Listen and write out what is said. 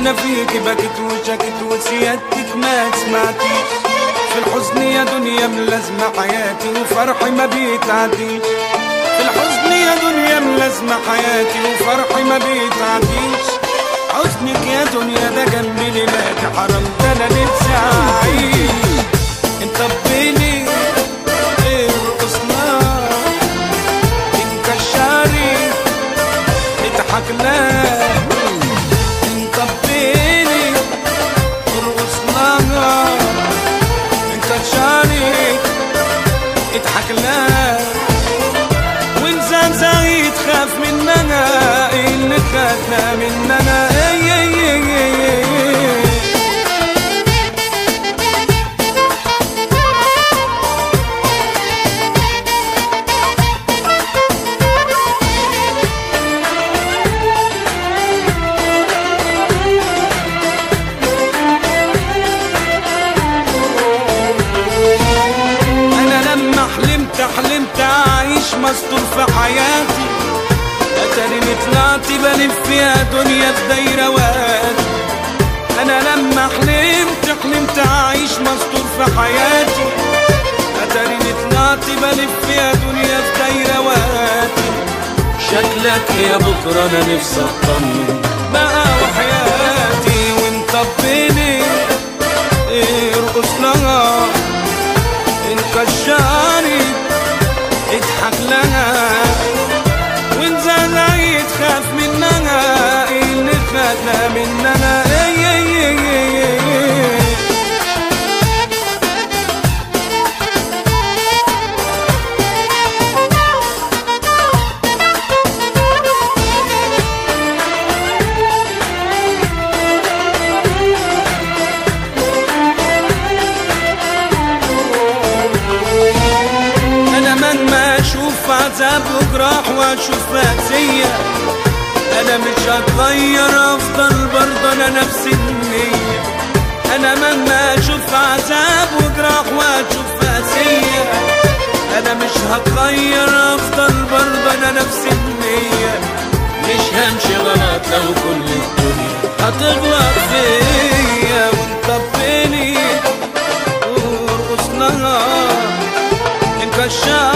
انا فيكي بكت وشكت وسيادتك ما سمعتيش في الحزن يا دنيا ملازمة حياتي وفرحي ما بيتعديش في الحزن يا دنيا ملازمة حياتي وفرحي ما بيتعديش حزنك يا دنيا ده جنبي ليلاتي حرام ده انا نفسي اعيش انت بيني ارقصنا انكشاري نضحك لك انت بيني ارقص لها انت تشارك اضحك لك وانسان زايد خاف مننا ايه اللي خدنا مننا ايه ايه ايه ايه ايه انا لما حلمت حلمت اعيش مستور في حياتي اتاريني طلعت بلف يا دنيا في دايره وادي انا لما حلمت حلمت اعيش مستور في حياتي اتاريني طلعت بلف يا دنيا في دايره وادي شكلك يا بكره انا نفسي اطمن بقى وحياتي وانت بيني ارقص لها انكشاري اضحك لها وانزل يتخاف مننا ايه اللي خدنا مننا ايه ايه ايه ايه ايه انا من ما اشوف عذاب وجراح واشوف مأسية انا مش هتغير افضل برضه انا نفس النية انا من ما اشوف عذاب وجراح واشوف مأسية انا مش هتغير افضل برضه انا نفس النية مش همشي غلط لو كل الدنيا هتغلط فيا وانت بيني وارقص لها انكشاف